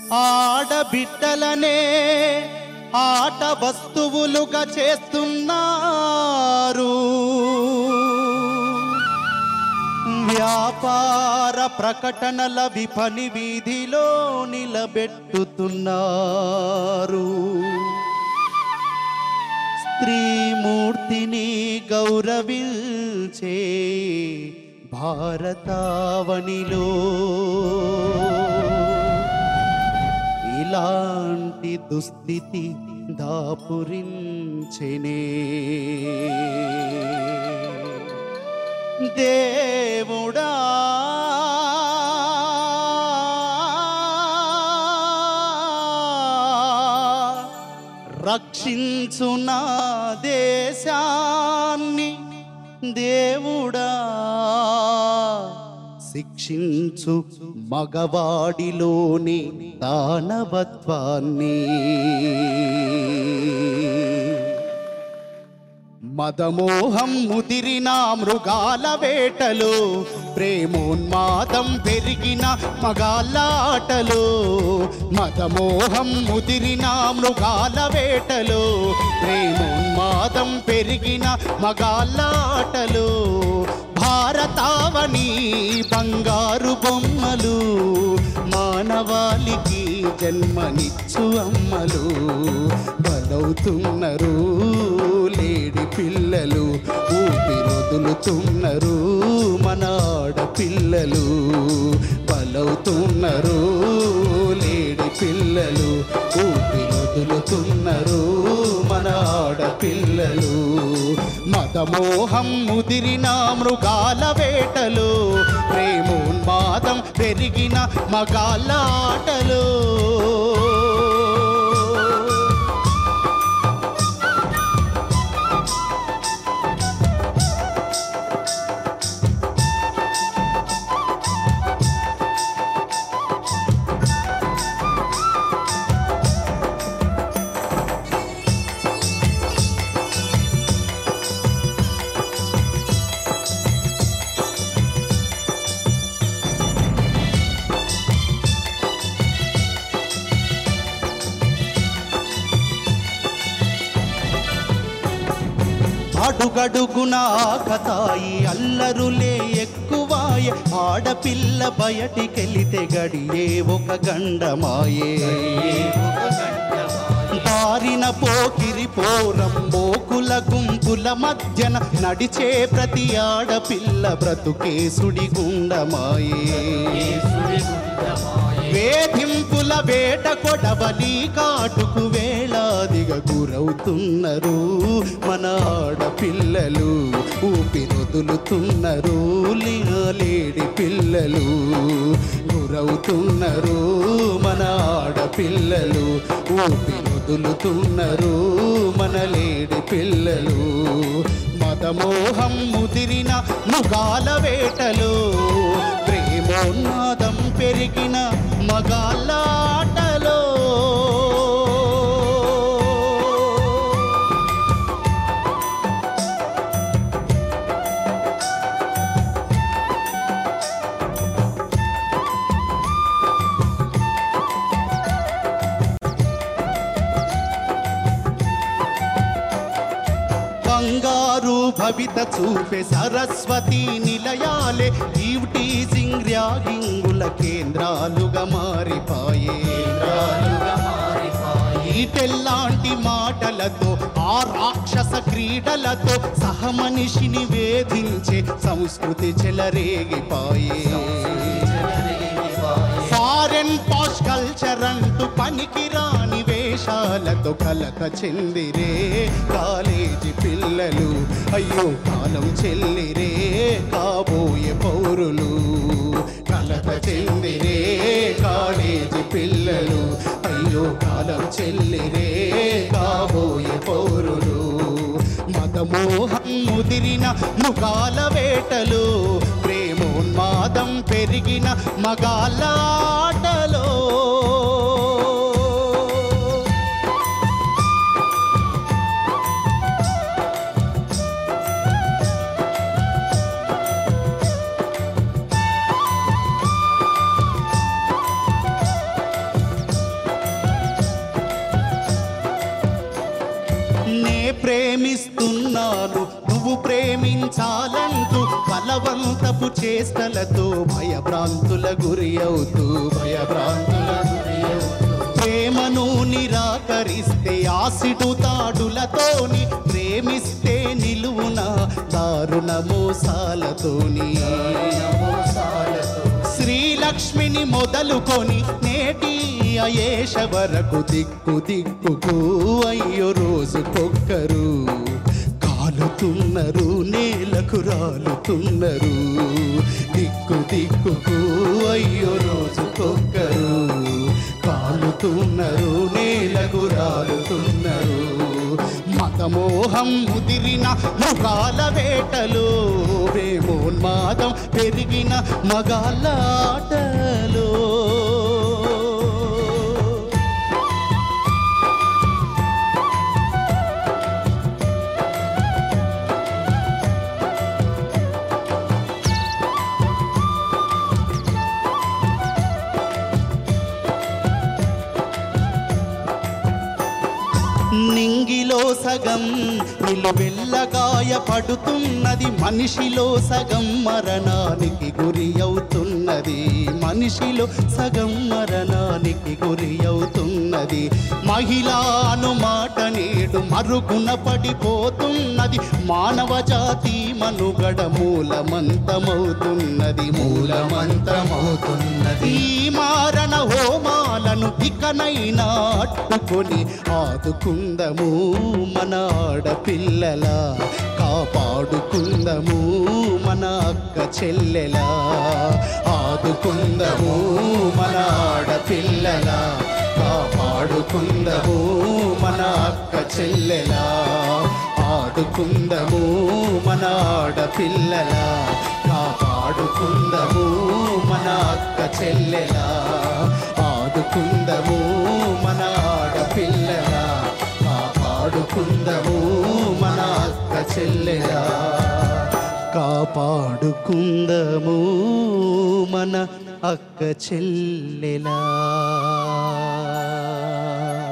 ఆడబిడ్డలనే ఆట వస్తువులుగా చేస్తున్నారు వ్యాపార ప్రకటనల విపణి వీధిలో నిలబెట్టుతున్నారు స్త్రీమూర్తిని గౌరవించే భారతావనిలో ఇలాంటి దుస్థితి దాపురించెనే దేవుడా రక్షించు నా దేశాన్ని దేవుడా శిక్షించు మగవాడిలోని దానవత్వాన్ని మదమోహం ముదిరిన మృగాల వేటలో ప్రేమోన్మాదం పెరిగిన మగాలాటలో మదమోహం ముదిరిన మృగాల వేటలో ప్రేమోన్మాదం పెరిగిన మగాలాటలో భారతావని బంగారు బొమ్మలు మానవాళికి జన్మనిచ్చు అమ్మలు బలవుతున్నారు లేడి పిల్లలు ఊపిరొదులుతున్నారు మన ఆడపిల్లలు బలవుతున్నారు లేడి పిల్లలు ఊపిరొదులుతున్నారు మన ఆడపిల్లలు మదమోహం ముదిరిన మృగాల వేటలు ప్రేమోన్మాదం పెరిగిన మగాలాటలు అడుగడుగున ఆకతాయి అల్లరులే ఎక్కువాయే ఆడపిల్ల బయటికెళితే గడియే ఒక గండమాయే దారిన పోకిరి పోరం బోకుల గుంపుల మధ్యన నడిచే ప్రతి ఆడపిల్ల బ్రతుకే సుడిగుండమాయే వేధింపుల వేట కొడవలి కాటుకు వేలాదిగా గురవుతున్నారు మన ఆడపిల్లలు ఊపిరొదులుతున్నారు లేడి పిల్లలు గురవుతున్నారు మన ఆడపిల్లలు ఊపిరొదులుతున్నారు మన లేడి పిల్లలు మదమోహం ముదిరిన ముగాల వేటలు ప్రేమోన్మాదం పెరిగిన మగాలాటలో బంగారు భవిత చూపే సరస్వతి నిలయాలే ఈవ్ టీజింగ్ ర్యాగింగుల కేంద్రాలుగా మారిపాయే ఈటెల్లాంటి మాటలతో ఆ రాక్షస క్రీడలతో సహమనిషిని వేధించే సంస్కృతి చెలరేగిపాయే ఫారెన్ పాష్ కల్చర్ అంటూ పనికిరాని వేషాలతో కలక చెందిరే కాలేజీ పిల్లలు అయ్యో కాలం చెల్లిరే కాబోయే పౌరులు కలక చెందిరే కాలేజీ పిల్లలు అయ్యో కాలం చెల్లిరే కాబోయే పౌరులు మదమోహం ముదిరిన ముగాల వేటలు ప్రేమోన్మాదం పెరిగిన మగాలాటలో ప్రేమిస్తున్నాను నువ్వు ప్రేమించాలంటూ బలవంతపు చేష్టలతో భయభ్రాంతుల గురి అవుతూ భయభ్రాంతుల గురి అవుతూ ప్రేమను నిరాకరిస్తే ఆసిడు తాడులతోని ప్రేమిస్తే నిలువున దారుణ మోసాలతోని శ్రీలక్ష్మిని మొదలుకొని నేటి అయేష వరకు దిక్కు దిక్కుకు అయ్యో రోజుకొక్కరు కాలుతున్నారు నేలకు రాలుతున్నారు దిక్కు దిక్కుకు అయ్యో రోజుకొక్కరు కాలుతున్నారు నేలకు రాలుతున్నారు మతమోహం ముదిరిన మృగాల వేటలో ప్రేమోన్మాదం పెరిగిన మగాళ్ళ ఆటలో నింగిలో సగం నిలువెల్లగాయ పడుతున్నది మనిషిలో సగం మరణానికి గురి అవుతున్నది మనిషిలో సగం మరణానికి గురి అవుతున్నది మహిళాను మాట నేడు మరుగున పడిపోతున్నది మానవ జాతి మనుగడ మూలమంతమవుతున్నది మూలమంతమవుతున్నది ఈ మారణ హోమాలను ఇకనైనా అట్టుకొని ఆదుకుందము మన ఆడపిల్లల కాపాడుకుందము మన అక్క చెల్లెలా ఆదుకుందము మన ఆడపిల్లల కాపాడుకుందము మన అక్క చెల్లెలా ఆడుకుందము మన ఆడపిల్లల కాపాడుకుందము మన అక్క చెల్లెలా ఆడుకుందము మన ఆడపిల్లల కాపాడుకుందము మన అక్క చెల్లెలా కాపాడుకుందము మన అక్క చెల్లెలా